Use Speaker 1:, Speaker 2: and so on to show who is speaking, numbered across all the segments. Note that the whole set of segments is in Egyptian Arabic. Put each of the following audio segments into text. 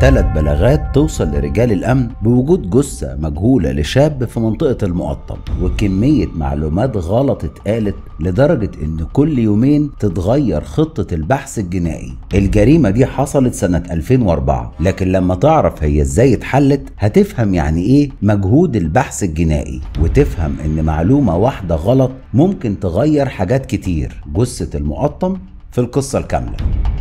Speaker 1: ثلاث بلاغات توصل لرجال الأمن بوجود جثة مجهولة لشاب في منطقة المقطم وكمية معلومات غلط اتقالت لدرجة إن كل يومين تتغير خطة البحث الجنائي الجريمة دي حصلت سنة 2004 لكن لما تعرف هي ازاي اتحلت هتفهم يعني ايه مجهود البحث الجنائي وتفهم ان معلومة واحدة غلط ممكن تغير حاجات كتير جثة المقطم في القصة الكاملة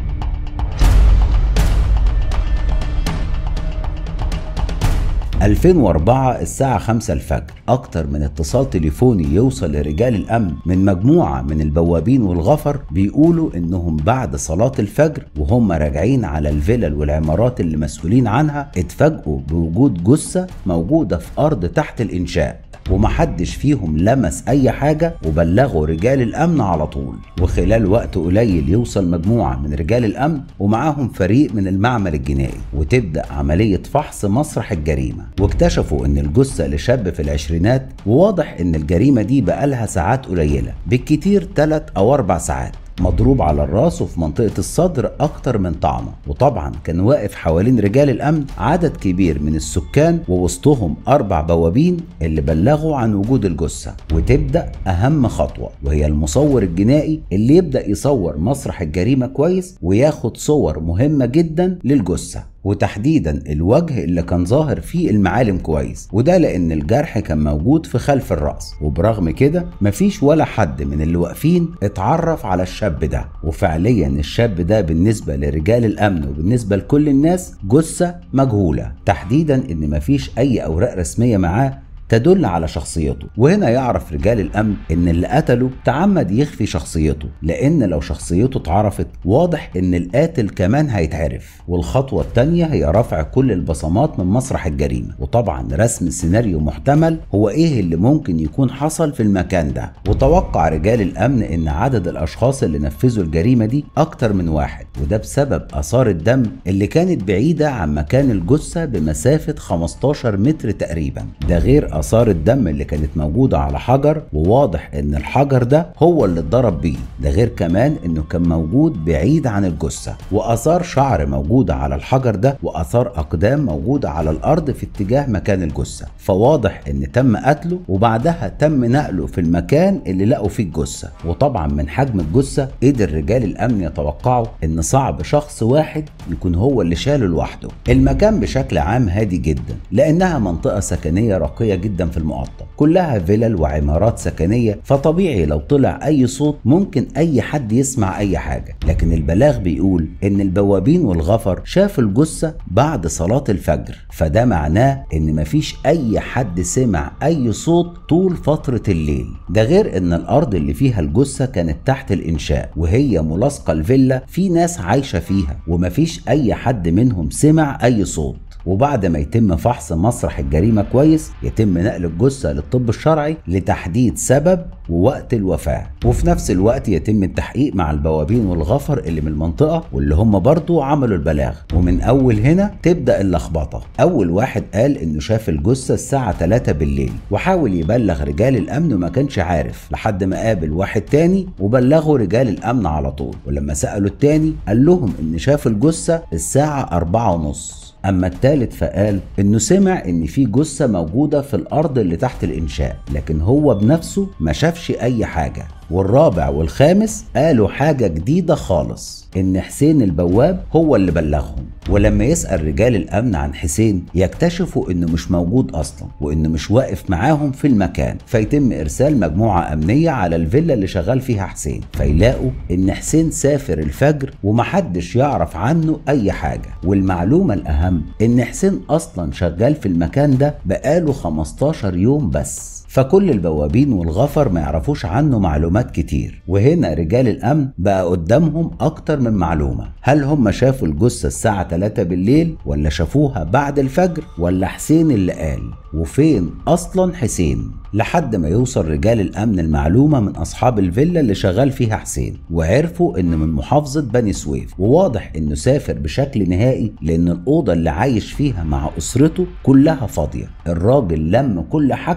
Speaker 1: 2004 الساعة 5 الفجر أكتر من اتصال تليفوني يوصل لرجال الأمن من مجموعة من البوابين والغفر بيقولوا إنهم بعد صلاة الفجر وهم راجعين على الفلل والعمارات اللي مسؤولين عنها اتفاجئوا بوجود جثة موجودة في أرض تحت الإنشاء ومحدش فيهم لمس اي حاجة وبلغوا رجال الامن على طول وخلال وقت قليل يوصل مجموعة من رجال الامن ومعاهم فريق من المعمل الجنائي وتبدأ عملية فحص مسرح الجريمة واكتشفوا ان الجثة لشاب في العشرينات وواضح ان الجريمة دي بقالها ساعات قليلة بالكتير 3 او 4 ساعات مضروب على الراس وفي منطقة الصدر أكتر من طعنة وطبعا كان واقف حوالين رجال الأمن عدد كبير من السكان ووسطهم أربع بوابين اللي بلغوا عن وجود الجثة وتبدأ أهم خطوة وهي المصور الجنائي اللي يبدأ يصور مسرح الجريمة كويس وياخد صور مهمة جدا للجثة وتحديدا الوجه اللي كان ظاهر فيه المعالم كويس وده لان الجرح كان موجود في خلف الراس وبرغم كده مفيش ولا حد من اللي واقفين اتعرف على الشاب ده وفعليا الشاب ده بالنسبه لرجال الامن وبالنسبه لكل الناس جثه مجهوله تحديدا ان مفيش اي اوراق رسميه معاه تدل على شخصيته وهنا يعرف رجال الامن ان اللي قتله تعمد يخفي شخصيته لان لو شخصيته اتعرفت واضح ان القاتل كمان هيتعرف والخطوه الثانيه هي رفع كل البصمات من مسرح الجريمه وطبعا رسم سيناريو محتمل هو ايه اللي ممكن يكون حصل في المكان ده وتوقع رجال الامن ان عدد الاشخاص اللي نفذوا الجريمه دي اكتر من واحد وده بسبب اثار الدم اللي كانت بعيده عن مكان الجثه بمسافه 15 متر تقريبا ده غير اثار الدم اللي كانت موجوده على حجر وواضح ان الحجر ده هو اللي اتضرب بيه ده غير كمان انه كان موجود بعيد عن الجثه واثار شعر موجوده على الحجر ده واثار اقدام موجوده على الارض في اتجاه مكان الجثه فواضح ان تم قتله وبعدها تم نقله في المكان اللي لقوا فيه الجثه وطبعا من حجم الجثه قدر رجال الامن يتوقعوا ان صعب شخص واحد يكون هو اللي شاله لوحده المكان بشكل عام هادي جدا لانها منطقه سكنيه راقيه جدا في المقطم كلها فلل وعمارات سكنيه فطبيعي لو طلع اي صوت ممكن اي حد يسمع اي حاجه لكن البلاغ بيقول ان البوابين والغفر شافوا الجثه بعد صلاه الفجر فده معناه ان مفيش اي حد سمع اي صوت طول فتره الليل ده غير ان الارض اللي فيها الجثه كانت تحت الانشاء وهي ملاصقه الفيلا في ناس عايشه فيها ومفيش اي حد منهم سمع اي صوت وبعد ما يتم فحص مسرح الجريمه كويس يتم نقل الجثه للطب الشرعي لتحديد سبب ووقت الوفاه وفي نفس الوقت يتم التحقيق مع البوابين والغفر اللي من المنطقه واللي هم برضو عملوا البلاغ ومن اول هنا تبدا اللخبطه اول واحد قال انه شاف الجثه الساعه 3 بالليل وحاول يبلغ رجال الامن وما كانش عارف لحد ما قابل واحد تاني وبلغوا رجال الامن على طول ولما سالوا التاني قال لهم ان شاف الجثه الساعه 4 ونص اما التالت فقال انه سمع ان في جثه موجوده في الارض اللي تحت الانشاء لكن هو بنفسه ما شافش اي حاجه والرابع والخامس قالوا حاجه جديده خالص ان حسين البواب هو اللي بلغهم ولما يسال رجال الامن عن حسين يكتشفوا انه مش موجود اصلا وانه مش واقف معاهم في المكان فيتم ارسال مجموعه امنيه على الفيلا اللي شغال فيها حسين فيلاقوا ان حسين سافر الفجر ومحدش يعرف عنه اي حاجه والمعلومه الاهم ان حسين اصلا شغال في المكان ده بقاله 15 يوم بس فكل البوابين والغفر ما يعرفوش عنه معلومات كتير وهنا رجال الامن بقى قدامهم اكتر من معلومه هل هم شافوا الجثه الساعه 3 بالليل ولا شافوها بعد الفجر ولا حسين اللي قال وفين اصلا حسين لحد ما يوصل رجال الامن المعلومه من اصحاب الفيلا اللي شغال فيها حسين وعرفوا انه من محافظه بني سويف وواضح انه سافر بشكل نهائي لان الاوضه اللي عايش فيها مع اسرته كلها فاضيه الراجل لم كل حاجته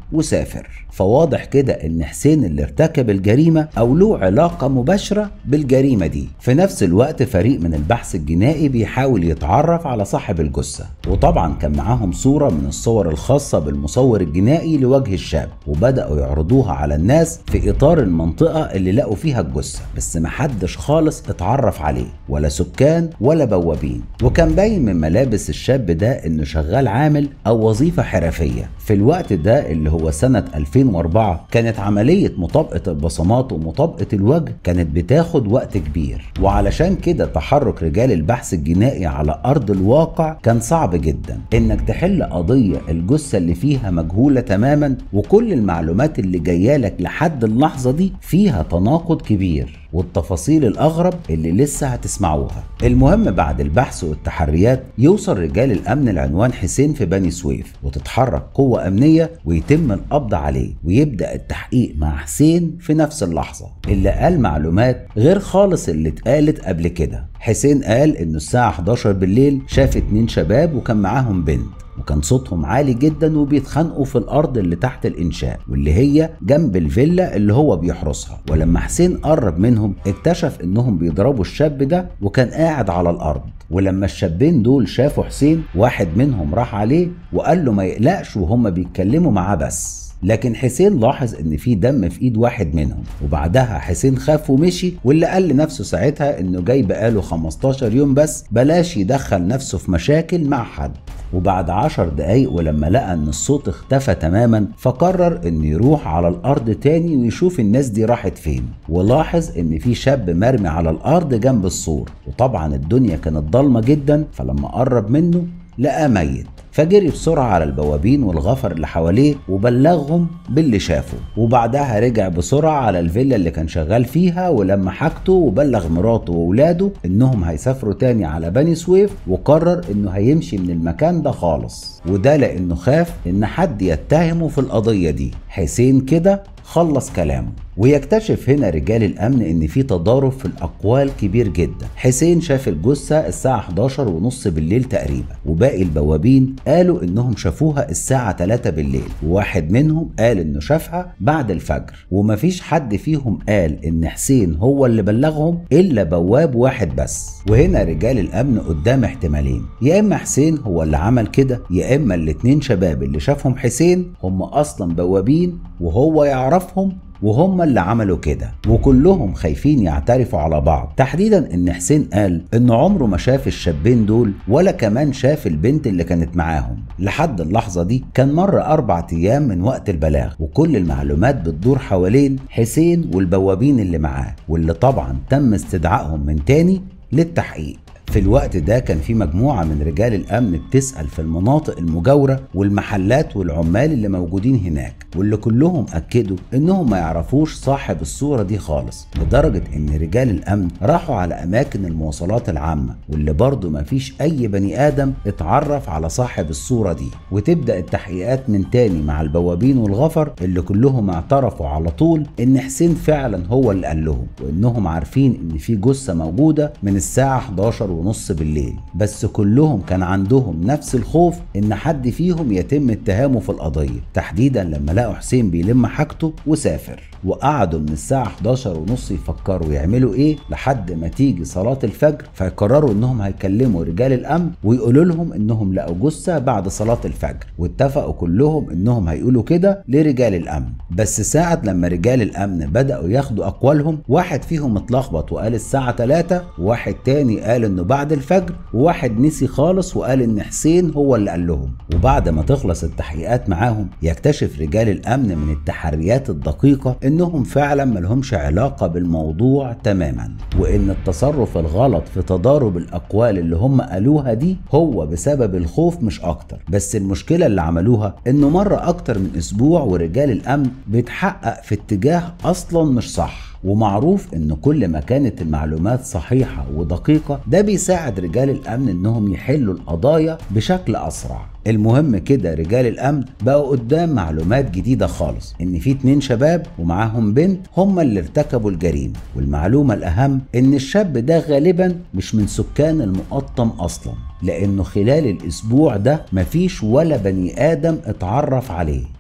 Speaker 1: وسافر فواضح كده ان حسين اللي ارتكب الجريمه او له علاقه مباشره بالجريمه دي في نفس الوقت فريق من البحث الجنائي بيحاول يتعرف على صاحب الجثه وطبعا كان معاهم صوره من الصور الخاصه بالمصور الجنائي لوجه الشاب وبداوا يعرضوها على الناس في اطار المنطقه اللي لقوا فيها الجثه بس محدش خالص اتعرف عليه ولا سكان ولا بوابين وكان باين من ملابس الشاب ده انه شغال عامل او وظيفه حرفيه في الوقت ده اللي هو سنه 2004 كانت عمليه مطابقه البصمات ومطابقه الوجه كانت بتاخد وقت كبير وعلشان كده تحرك رجال البحث الجنائي على ارض الواقع كان صعب جدا انك تحل قضيه الجثه اللي فيها مجهوله تماما وكل المعلومات اللي جايه لك لحد اللحظه دي فيها تناقض كبير والتفاصيل الأغرب اللي لسه هتسمعوها المهم بعد البحث والتحريات يوصل رجال الأمن لعنوان حسين في بني سويف وتتحرك قوة أمنية ويتم القبض عليه ويبدأ التحقيق مع حسين في نفس اللحظة اللي قال معلومات غير خالص اللي اتقالت قبل كده حسين قال انه الساعة 11 بالليل شاف اتنين شباب وكان معاهم بنت وكان صوتهم عالي جدا وبيتخانقوا في الارض اللي تحت الانشاء واللي هي جنب الفيلا اللي هو بيحرسها ولما حسين قرب منهم اكتشف انهم بيضربوا الشاب ده وكان قاعد على الارض ولما الشابين دول شافوا حسين واحد منهم راح عليه وقال له ما يقلقش وهم بيتكلموا معاه بس لكن حسين لاحظ ان في دم في ايد واحد منهم وبعدها حسين خاف ومشي واللي قال لنفسه ساعتها انه جاي بقاله 15 يوم بس بلاش يدخل نفسه في مشاكل مع حد وبعد عشر دقايق ولما لقى ان الصوت اختفى تماما فقرر انه يروح على الارض تاني ويشوف الناس دي راحت فين ولاحظ ان في شاب مرمي على الارض جنب السور وطبعا الدنيا كانت ضلمه جدا فلما قرب منه لقى ميت فجري بسرعة على البوابين والغفر اللي حواليه وبلغهم باللي شافه وبعدها رجع بسرعة على الفيلا اللي كان شغال فيها ولما حاجته وبلغ مراته وولاده انهم هيسافروا تاني على بني سويف وقرر انه هيمشي من المكان ده خالص وده لانه خاف ان حد يتهمه في القضية دي حسين كده خلص كلامه ويكتشف هنا رجال الامن ان في تضارب في الاقوال كبير جدا حسين شاف الجثه الساعه 11 ونص بالليل تقريبا وباقي البوابين قالوا انهم شافوها الساعه 3 بالليل وواحد منهم قال انه شافها بعد الفجر ومفيش حد فيهم قال ان حسين هو اللي بلغهم الا بواب واحد بس وهنا رجال الامن قدام احتمالين يا اما حسين هو اللي عمل كده يا اما الاتنين شباب اللي شافهم حسين هم اصلا بوابين وهو يعرفهم وهم اللي عملوا كده وكلهم خايفين يعترفوا على بعض تحديدا ان حسين قال ان عمره ما شاف الشابين دول ولا كمان شاف البنت اللي كانت معاهم لحد اللحظة دي كان مر أربع أيام من وقت البلاغ وكل المعلومات بتدور حوالين حسين والبوابين اللي معاه واللي طبعا تم استدعائهم من تاني للتحقيق في الوقت ده كان في مجموعة من رجال الأمن بتسأل في المناطق المجاورة والمحلات والعمال اللي موجودين هناك واللي كلهم أكدوا إنهم ما يعرفوش صاحب الصورة دي خالص لدرجة إن رجال الأمن راحوا على أماكن المواصلات العامة واللي برضه ما فيش أي بني آدم اتعرف على صاحب الصورة دي وتبدأ التحقيقات من تاني مع البوابين والغفر اللي كلهم اعترفوا على طول إن حسين فعلا هو اللي قال لهم وإنهم عارفين إن في جثة موجودة من الساعة 11 ونص بالليل بس كلهم كان عندهم نفس الخوف ان حد فيهم يتم اتهامه في القضية تحديدا لما لقوا حسين بيلم حاجته وسافر وقعدوا من الساعة 11 ونص يفكروا يعملوا ايه لحد ما تيجي صلاة الفجر فيقرروا انهم هيكلموا رجال الامن ويقولوا لهم انهم لقوا جثة بعد صلاة الفجر واتفقوا كلهم انهم هيقولوا كده لرجال الامن بس ساعة لما رجال الامن بدأوا ياخدوا اقوالهم واحد فيهم اتلخبط وقال الساعة 3 وواحد تاني قال انه بعد الفجر وواحد نسي خالص وقال ان حسين هو اللي قال لهم وبعد ما تخلص التحقيقات معاهم يكتشف رجال الامن من التحريات الدقيقة انهم فعلا ملهمش علاقة بالموضوع تماما وان التصرف الغلط في تضارب الاقوال اللي هم قالوها دي هو بسبب الخوف مش اكتر بس المشكلة اللي عملوها انه مرة اكتر من اسبوع ورجال الامن بيتحقق في اتجاه اصلا مش صح ومعروف ان كل ما كانت المعلومات صحيحة ودقيقة ده بيساعد رجال الامن انهم يحلوا القضايا بشكل اسرع المهم كده رجال الامن بقوا قدام معلومات جديدة خالص ان في اتنين شباب ومعاهم بنت هم اللي ارتكبوا الجريمة والمعلومة الاهم ان الشاب ده غالبا مش من سكان المقطم اصلا لانه خلال الاسبوع ده مفيش ولا بني ادم اتعرف عليه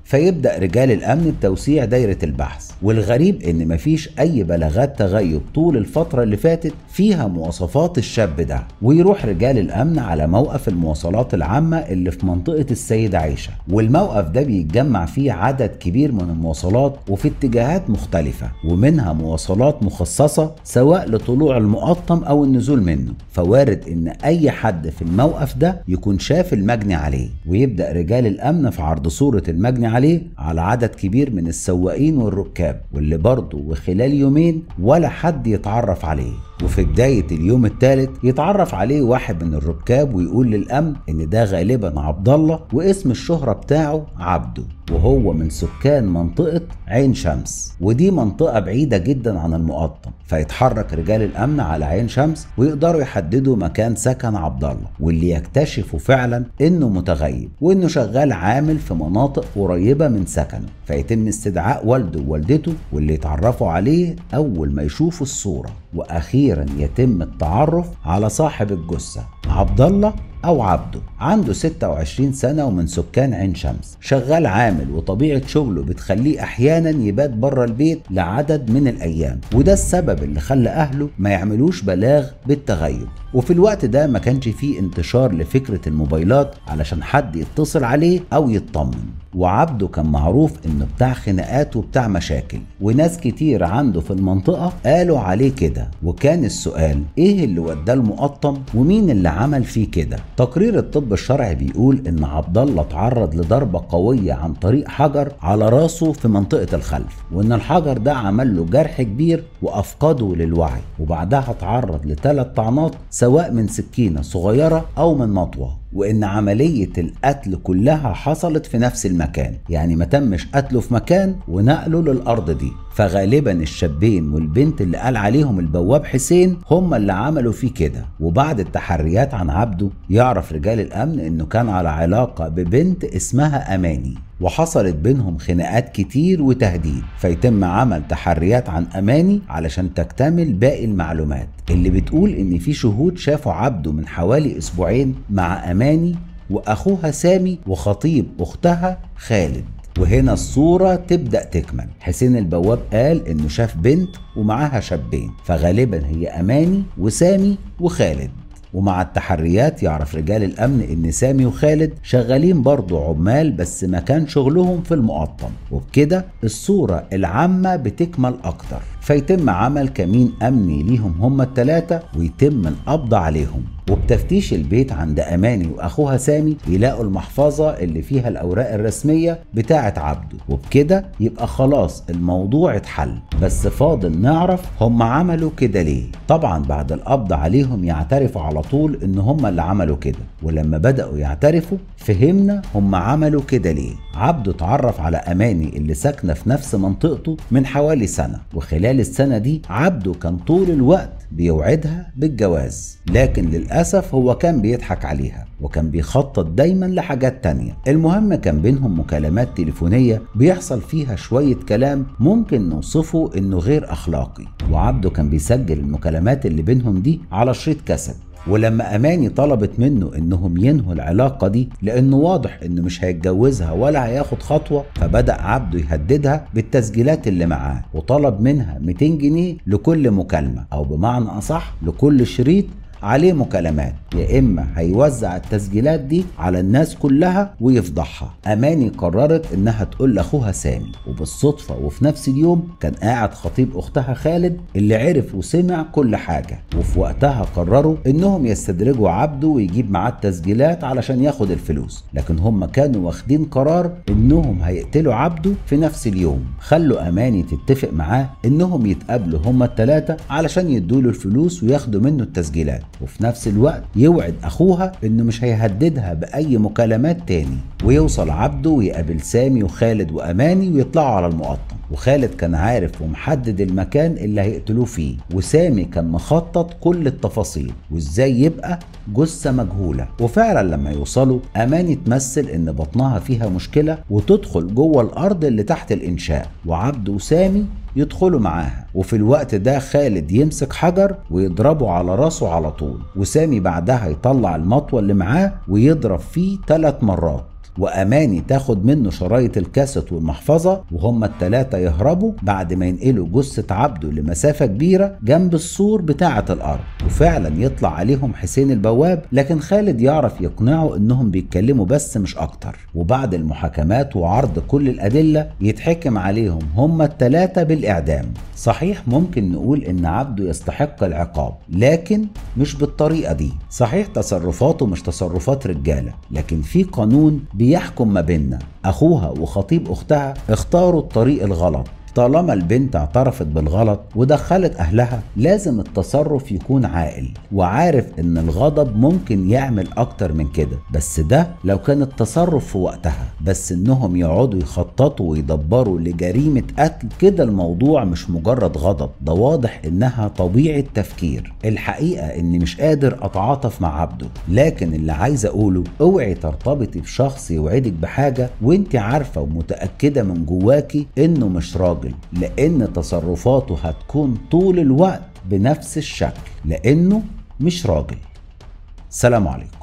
Speaker 1: فيبدأ رجال الأمن بتوسيع دايرة البحث والغريب إن مفيش أي بلاغات تغيب طول الفترة اللي فاتت فيها مواصفات الشاب ده ويروح رجال الأمن على موقف المواصلات العامة اللي في منطقة السيدة عيشة والموقف ده بيتجمع فيه عدد كبير من المواصلات وفي اتجاهات مختلفة ومنها مواصلات مخصصة سواء لطلوع المقطم أو النزول منه فوارد إن أي حد في الموقف ده يكون شاف المجني عليه ويبدأ رجال الأمن في عرض صورة المجني عليه على عدد كبير من السواقين والركاب واللي برضه وخلال يومين ولا حد يتعرف عليه وفي بداية اليوم الثالث يتعرف عليه واحد من الركاب ويقول للأمن إن ده غالبا عبد الله واسم الشهرة بتاعه عبده وهو من سكان منطقة عين شمس ودي منطقة بعيدة جدا عن المقطم فيتحرك رجال الأمن على عين شمس ويقدروا يحددوا مكان سكن عبد الله واللي يكتشفوا فعلا إنه متغيب وإنه شغال عامل في مناطق قريبة من سكنه فيتم استدعاء والده ووالدته واللي يتعرفوا عليه أول ما يشوفوا الصورة وأخيرا يتم التعرف على صاحب الجثة عبد الله أو عبده عنده 26 سنة ومن سكان عين شمس شغال عامل وطبيعة شغله بتخليه أحيانا يبات بره البيت لعدد من الأيام وده السبب اللي خلى أهله ما يعملوش بلاغ بالتغيب وفي الوقت ده ما كانش فيه انتشار لفكرة الموبايلات علشان حد يتصل عليه أو يطمن وعبده كان معروف انه بتاع خناقات وبتاع مشاكل وناس كتير عنده في المنطقة قالوا عليه كده وكان السؤال ايه اللي وداه المقطم ومين اللي عمل فيه كده تقرير الطب الشرعي بيقول ان عبد الله اتعرض لضربة قوية عن طريق حجر على راسه في منطقة الخلف وان الحجر ده عمل له جرح كبير وافقده للوعي وبعدها اتعرض لثلاث طعنات سواء من سكينة صغيرة او من مطوة وان عملية القتل كلها حصلت في نفس المكان يعني ما تمش قتله في مكان ونقله للارض دي فغالبا الشابين والبنت اللي قال عليهم البواب حسين هم اللي عملوا فيه كده وبعد التحريات عن عبده يعرف رجال الامن انه كان على علاقة ببنت اسمها اماني وحصلت بينهم خناقات كتير وتهديد فيتم عمل تحريات عن اماني علشان تكتمل باقي المعلومات اللي بتقول ان في شهود شافوا عبده من حوالي اسبوعين مع اماني واخوها سامي وخطيب اختها خالد وهنا الصورة تبدأ تكمل حسين البواب قال انه شاف بنت ومعاها شابين فغالبا هي اماني وسامي وخالد ومع التحريات يعرف رجال الامن ان سامي وخالد شغالين برضه عمال بس مكان شغلهم في المقطم وبكده الصورة العامة بتكمل اكتر فيتم عمل كمين امني ليهم هما التلاتة ويتم القبض عليهم وبتفتيش البيت عند اماني واخوها سامي يلاقوا المحفظه اللي فيها الاوراق الرسميه بتاعه عبده وبكده يبقى خلاص الموضوع اتحل بس فاضل نعرف هم عملوا كده ليه طبعا بعد القبض عليهم يعترفوا على طول ان هم اللي عملوا كده ولما بداوا يعترفوا فهمنا هم عملوا كده ليه عبده اتعرف على اماني اللي ساكنه في نفس منطقته من حوالي سنه وخلال السنه دي عبده كان طول الوقت بيوعدها بالجواز لكن للأسف هو كان بيضحك عليها وكان بيخطط دايما لحاجات تانية المهم كان بينهم مكالمات تليفونية بيحصل فيها شوية كلام ممكن نوصفه انه غير اخلاقي وعبده كان بيسجل المكالمات اللي بينهم دي على شريط كاسيت ولما اماني طلبت منه انهم ينهوا العلاقه دي لانه واضح انه مش هيتجوزها ولا هياخد خطوه فبدا عبده يهددها بالتسجيلات اللي معاه وطلب منها 200 جنيه لكل مكالمه او بمعنى اصح لكل شريط عليه مكالمات يا اما هيوزع التسجيلات دي على الناس كلها ويفضحها اماني قررت انها تقول لاخوها سامي وبالصدفه وفي نفس اليوم كان قاعد خطيب اختها خالد اللي عرف وسمع كل حاجه وفي وقتها قرروا انهم يستدرجوا عبده ويجيب معاه التسجيلات علشان ياخد الفلوس لكن هم كانوا واخدين قرار انهم هيقتلوا عبده في نفس اليوم خلوا اماني تتفق معاه انهم يتقابلوا هما الثلاثه علشان يدوله الفلوس وياخدوا منه التسجيلات وفي نفس الوقت يوعد اخوها انه مش هيهددها باي مكالمات تاني ويوصل عبده ويقابل سامي وخالد واماني ويطلعوا على المقطم وخالد كان عارف ومحدد المكان اللي هيقتلوه فيه وسامي كان مخطط كل التفاصيل وازاي يبقى جثة مجهولة وفعلا لما يوصلوا أماني تمثل إن بطنها فيها مشكلة وتدخل جوه الأرض اللي تحت الإنشاء وعبد وسامي يدخلوا معاها وفي الوقت ده خالد يمسك حجر ويضربه على راسه على طول وسامي بعدها يطلع المطوة اللي معاه ويضرب فيه ثلاث مرات واماني تاخد منه شرايط الكاسيت والمحفظه وهما التلاته يهربوا بعد ما ينقلوا جثه عبده لمسافه كبيره جنب السور بتاعه الارض وفعلا يطلع عليهم حسين البواب لكن خالد يعرف يقنعه انهم بيتكلموا بس مش اكتر وبعد المحاكمات وعرض كل الادله يتحكم عليهم هما التلاته بالاعدام صحيح ممكن نقول ان عبده يستحق العقاب لكن مش بالطريقه دي صحيح تصرفاته مش تصرفات رجاله لكن في قانون بيحكم ما بيننا اخوها وخطيب اختها اختاروا الطريق الغلط طالما البنت اعترفت بالغلط ودخلت اهلها لازم التصرف يكون عاقل وعارف ان الغضب ممكن يعمل اكتر من كده بس ده لو كان التصرف في وقتها بس انهم يقعدوا يخططوا ويدبروا لجريمة قتل كده الموضوع مش مجرد غضب ده واضح انها طبيعة تفكير الحقيقة اني مش قادر اتعاطف مع عبده لكن اللي عايز اقوله اوعي ترتبطي بشخص يوعدك بحاجة وانت عارفة ومتأكدة من جواكي انه مش راجل لان تصرفاته هتكون طول الوقت بنفس الشكل لانه مش راجل سلام عليكم